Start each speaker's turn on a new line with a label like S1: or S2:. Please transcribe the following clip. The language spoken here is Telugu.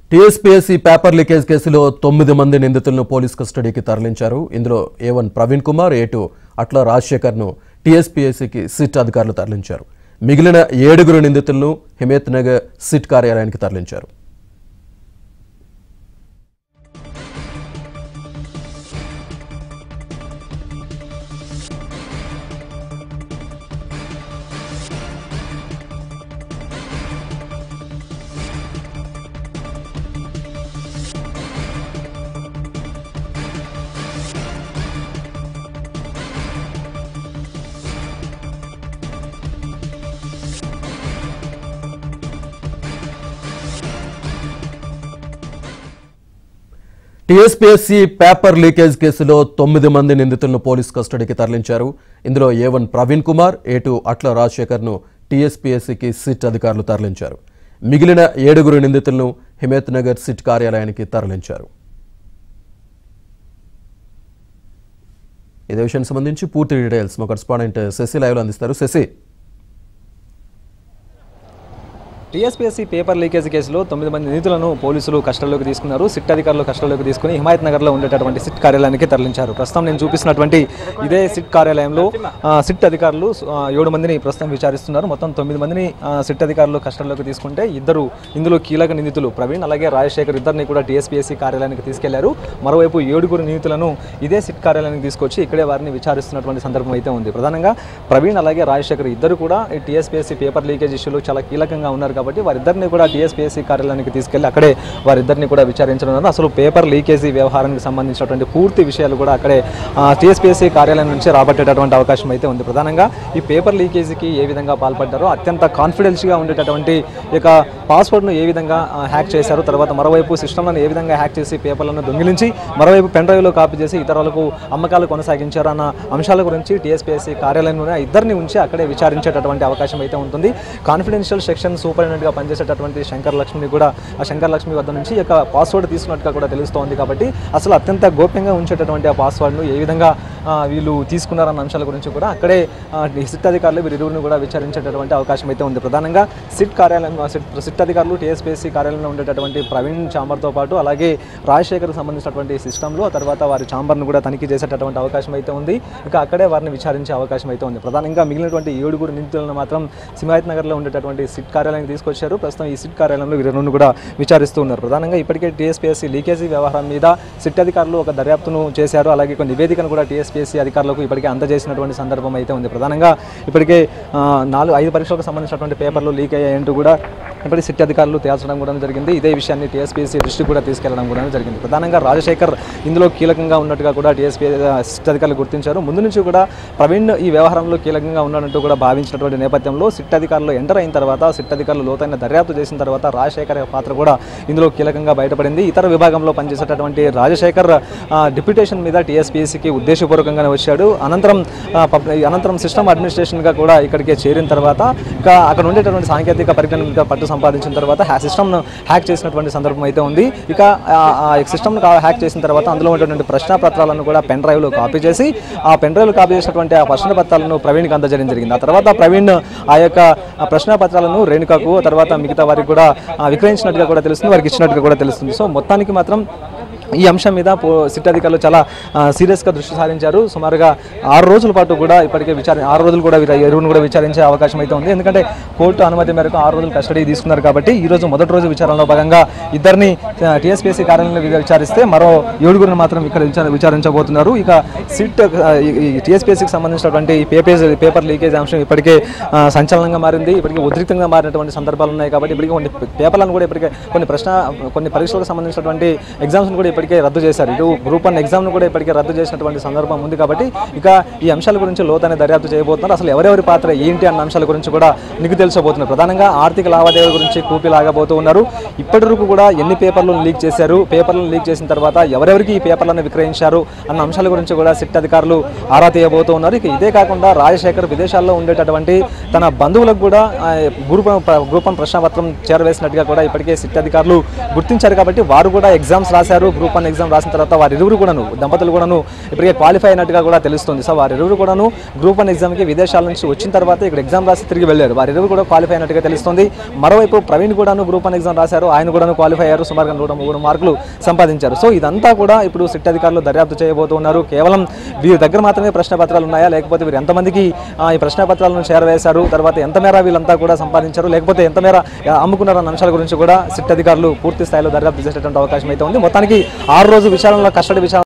S1: టీఎస్పీఎస్సీ పేపర్ లీకేజ్ కేసులో తొమ్మిది మంది నిందితులను పోలీస్ కస్టడీకి తరలించారు ఇందులో A one Praveen Kumar A two Atla రాజశేఖర్ను టీఎస్పీఎస్సీకి సిట్ అధికారులు తరలించారు మిగిలిన ఏడుగురు నిందితులను హిమేత్ నగర్ సిట్ కార్యాలయానికి తరలించారు టీఎస్పీఎస్సీ పేపర్ లీకేజ్ కేసులో తొమ్మిది మంది నిందితులను పోలీస్ కస్టడీకి తరలించారు ఇందులో A one Praveen Kumar A two Atla రాజశేఖర్ను టీఎస్పీఎస్సీకి సిట్ అధికారులు తరలించారు మిగిలిన ఏడుగురు నిందితులను హిమేత్ నగర్ సిట్ కార్యాలయానికి తరలించారు ఇదే విషయానికి సంబంధించి పూర్తి డీటెయిల్స్ మా కరెస్పాండెంట్ శశి లైవ్లో అందిస్తారు శశి
S2: టీఎస్పీఎస్సీ పేపర్ లీకేజ్ కేసులో తొమ్మిది మంది నిందితులను పోలీసులు కస్టడీలోకి తీసుకున్నారు సిట్ అధికారులు కస్టడీలోకి తీసుకుని హిమాయత్ నగర్లో ఉండేటటువంటి సిట్ కార్యాలయానికి తరలించారు ప్రస్తుతం నేను చూపిస్తున్నటువంటి ఇదే సిట్ కార్యాలయంలో ఆ, సిట్ అధికారులు ఆ, ఏడు మందిని ప్రస్తుతం విచారిస్తున్నారు మొత్తం తొమ్మిది మందిని ఆ, సిట్ అధికారులు కస్టడీలోకి తీసుకుంటే ఇద్దరు ఇందులో కీలక నిందితులు ప్రవీణ్ అలాగే రాజశేఖర్ ఇద్దరిని కూడా టీఎస్పీఎస్సీ కార్యాలయానికి తీసుకెళ్లారు మరోవైపు ఏడుగురు నిందితులను ఇదే సిట్ కార్యాలయానికి తీసుకొచ్చి ఇక్కడే వారిని విచారిస్తున్నటువంటి సందర్భం అయితే ఉంది ప్రధానంగా ప్రవీణ్ అలాగే రాజశేఖర్ ఇద్దరు కూడా ఈ టీఎస్పీఎస్సీ పేపర్ లీకేజ్ ఇష్యూలో చాలా కీలకంగా ఉన్నారు కాబట్టి వారిద్దరిని కూడా టీఎస్పీఎస్సీ కార్యాలయానికి తీసుకెళ్లి అక్కడే వారిద్దరిని కూడా విచారించనున్నారు అసలు పేపర్ లీకేజీ వ్యవహారానికి సంబంధించినటువంటి పూర్తి విషయాలు కూడా అక్కడే టీఎస్పీఎస్సీ కార్యాలయం నుంచి రాబట్టేటటువంటి అవకాశం అయితే ఉంది ప్రధానంగా ఈ పేపర్ లీకేజీకి ఏ విధంగా పాల్పడ్డారో అత్యంత కాన్ఫిడెన్స్గా ఉండేటటువంటి ఈ యొక్క పాస్వర్డ్ను ఏ విధంగా ఆ, హ్యాక్ చేశారు తర్వాత మరోవైపు సిస్టమ్లను ఏ విధంగా హ్యాక్ చేసి పేపర్లను దొంగిలించి మరోవైపు పెన్ డ్రైవ్లో కాపీ చేసి ఇతరులకు అమ్మకాలు కొనసాగించారు అన్న అంశాల గురించి టీఎస్పీఎస్సీ కార్యాలయంలోనే ఆ ఇద్దరిని ఉంచి అక్కడే విచారించేటటువంటి అవకాశం అయితే ఉంటుంది కాన్ఫిడెన్షియల్ సెక్షన్ సూపరింటెండెంట్గా పనిచేసేటటువంటి శంకర్ లక్ష్మిని కూడా ఆ శంకర్ లక్ష్మి వద్ద నుంచి ఈ యొక్క పాస్వర్డ్ తీసుకున్నట్టుగా కూడా తెలుస్తోంది కాబట్టి అసలు అత్యంత గోప్యంగా ఉంచేటటువంటి ఆ పాస్వర్డ్ను ఏ విధంగా ఆ, వీళ్ళు తీసుకున్నారన్న అంశాల గురించి కూడా అక్కడే ఆ, ఈ సిట్ అధికారులు వీరిరువురిని కూడా విచారించేటటువంటి అవకాశం అయితే ఉంది ప్రధానంగా సిట్ కార్యాలయం ఆ, సిట్ సిట్ అధికారులు టీఎస్పీఎస్సీ కార్యాలయంలో ఉండేటటువంటి ప్రవీణ్ చాంబర్తో పాటు అలాగే రాజశేఖర్ సంబంధించినటువంటి సిస్టంలో ఆ తర్వాత వారి చాంబర్ను కూడా తనిఖీ చేసేటటువంటి అవకాశం అయితే ఉంది ఇక అక్కడే వారిని విచారించే అవకాశం అయితే ఉంది ప్రధానంగా మిగిలినటువంటి ఏడుగురు నిందితులను మాత్రం సింహాయత్ నగర్లో ఉండేటటువంటి సిట్ కార్యాలయానికి తీసుకొచ్చారు ప్రస్తుతం ఈ సిట్ కార్యాలయంలో వీరిరువురిని కూడా విచారిస్తూ ఉన్నారు ప్రధానంగా ఇప్పటికే టీఎస్పీఎస్సీ లీకేజీ వ్యవహారం మీద సిట్ అధికారులు ఒక దర్యాప్తును చేశారు అలాగే ఒక నివేదికను కూడా టీఎస్పీఎస్సీ అధికారులకు ఇప్పటికే అందజేసినటువంటి సందర్భం అయితే ఉంది ప్రధానంగా ఇప్పటికే ఆ, నాలుగు ఐదు పరీక్షలకు సంబంధించినటువంటి పేపర్లు లీక్ అయ్యాయంటూ కూడా ఇప్పటికీ సిట్ అధికారులు తేల్చడం కూడా జరిగింది ఇదే విషయాన్ని టీఎస్పీఎస్సీ దృష్టికి కూడా తీసుకెళ్లడం కూడా జరిగింది ప్రధానంగా రాజశేఖర్ ఇందులో కీలకంగా ఉన్నట్టుగా కూడా టీఎస్పీ సిట్ అధికారులు గుర్తించారు ముందు నుంచి కూడా ప్రవీణ్ ఈ వ్యవహారంలో కీలకంగా ఉన్నట్టు కూడా భావించినటువంటి నేపథ్యంలో సిట్ అధికారులు ఎంటర్ అయిన తర్వాత సిట్ అధికారులు లోతైన దర్యాప్తు చేసిన తర్వాత రాజశేఖర్ పాత్ర కూడా ఇందులో కీలకంగా బయటపడింది ఇతర విభాగంలో పనిచేసేటటువంటి రాజశేఖర్ ఆ, డిప్యూటేషన్ మీద టీఎస్పీఎస్సీకి ఉద్దేశపూర్వకంగానే వచ్చాడు అనంతరం ఆ, పబ్- అనంతరం సిస్టమ్ అడ్మినిస్ట్రేషన్గా కూడా ఇక్కడికి చేరిన తర్వాత ఇక అక్కడ ఉండేటటువంటి సాంకేతిక పరిజ్ఞానం మీద పట్టు సంపాదించిన తర్వాత ఆ సిస్టమ్ను హ్యాక్ చేసినటువంటి సందర్భం అయితే ఉంది ఇక ఆ- ఆ సిస్టమ్ను హ్యాక్ చేసిన తర్వాత అందులో ఉన్నటువంటి ప్రశ్న పత్రాలను కూడా పెన్ డ్రైవ్లో కాపీ చేసి ఆ పెన్ డ్రైవ్లో కాపీ చేసినటువంటి ఆ ప్రశ్న పత్రాలను ప్రవీణ్కి అందజేయడం జరిగింది ఆ తర్వాత ప్రవీణ్ ఆ యొక్క ఆ ప్రశ్న పత్రాలను రేణుకకు తర్వాత మిగతా వారికి కూడా ఆ, విక్రయించినట్టుగా కూడా తెలుస్తుంది వారికి ఇచ్చినట్టుగా కూడా తెలుస్తుంది సో మొత్తానికి మాత్రం ఈ అంశం మీద పో సిట్ అధికారులు చాలా ఆ, సీరియస్గా దృష్టి సారించారు సుమారుగా ఆరు రోజుల పాటు కూడా ఇప్పటికే విచార ఆరు రోజులు కూడా వీరి ఎరువును కూడా విచారించే అవకాశం అయితే ఉంది ఎందుకంటే కోర్టు అనుమతి మేరకు ఆరు రోజులు కస్టడీ తీసుకున్నారు కాబట్టి ఈ రోజు మొదటి రోజు విచారణలో భాగంగా ఇద్దరిని టీఎస్పీఎస్సీ కార్యాలయంలో వి- విచారిస్తే మరో ఏడుగురిని మాత్రం ఇక్కడ విచార విచారించబోతున్నారు ఇక సిట్ టీఎస్పీఎస్సీకి సంబంధించినటువంటి ఈ పేపేజ్ పేపర్ లీకేజ్ అంశం ఇప్పటికే ఆ, సంచలనంగా మారింది ఇప్పటికే ఉద్రిక్తంగా మారినటువంటి సందర్భాలు ఉన్నాయి కాబట్టి ఇప్పటికే కొన్ని పేపర్లను కూడా ఇప్పటికే కొన్ని ప్రశ్న కొన్ని పరీక్షలకు సంబంధించినటువంటి ఎగ్జామ్స్ కూడా ఇప్పటికే రద్దు చేశారు ఇటు గ్రూప్ వన్ ఎగ్జామ్ను కూడా ఇప్పటికే రద్దు చేసినటువంటి సందర్భం ఉంది కాబట్టి ఇక ఈ అంశాల గురించి లోతైన దర్యాప్తు చేయబోతున్నారు అసలు ఎవరెవరి పాత్ర ఏంటి అన్న అంశాల గురించి కూడా నీకు తెలుసబోతున్నారు ప్రధానంగా ఆర్థిక లావాదేవీల గురించి కూపి లాగబోతూ ఉన్నారు ఇప్పటి వరకు కూడా ఎన్ని పేపర్లను లీక్ చేశారు పేపర్లను లీక్ చేసిన తర్వాత ఎవరెవరికి ఈ పేపర్లను విక్రయించారు అన్న అంశాల గురించి కూడా సిట్ అధికారులు ఆరా తీయబోతూ ఉన్నారు ఇక ఇదే కాకుండా రాజశేఖర్ విదేశాల్లో ఉండేటటువంటి తన బంధువులకు కూడా ఆ, గ్రూప్ గ్రూప్ వన్ ప్రశ్నపత్రం చేరవేసినట్టుగా కూడా ఇప్పటికే సిట్ అధికారులు గుర్తించారు కాబట్టి వారు కూడా ఎగ్జామ్స్ రాశారు గ్రూప్ గ్రూప్ వన్ ఎగ్జామ్ రాసిన తర్వాత వారిరువురు కూడాను దంపతులు కూడాను ఇప్పటికే క్వాలిఫై అయినట్టుగా కూడా తెలుస్తుంది సో వారిరువురు కూడాను గ్రూప్ వన్ ఎగ్జామ్కి విదేశాల నుంచి వచ్చిన తర్వాత ఇక్కడ ఎగ్జామ్ రాసి తిరిగి వెళ్ళారు వారిరువురు కూడా క్వాలిఫై అయినట్టుగా తెలుస్తుంది మరోవైపు ప్రవీణ్ కూడాను గ్రూప్ వన్ ఎగ్జామ్ రాశారు ఆయన కూడాను క్వాలిఫై అయ్యారు సుమారుగా నూట మూడు మార్కులు సంపాదించారు సో ఇదంతా కూడా ఇప్పుడు సిట్ అధికారులు దర్యాప్తు చేయబోతున్నారు కేవలం వీరి దగ్గర మాత్రమే ప్రశ్న పత్రాలు ఉన్నాయా లేకపోతే వీరు ఎంతమందికి ఆ, ఈ ప్రశ్న పత్రాలను చేరవేశారు తర్వాత ఎంత మేర వీళ్ళంతా కూడా సంపాదించారు లేకపోతే ఎంత మేర ఆ, అమ్ముకున్నారు అన్న అంశాల గురించి కూడా సిట్ అధికారులు పూర్తి స్థాయిలో దర్యాప్తు చేసేటువంటి అవకాశం అయితే ఉంది మొత్తానికి ఆరు రోజు విచారణలో కస్టడీ విచారణ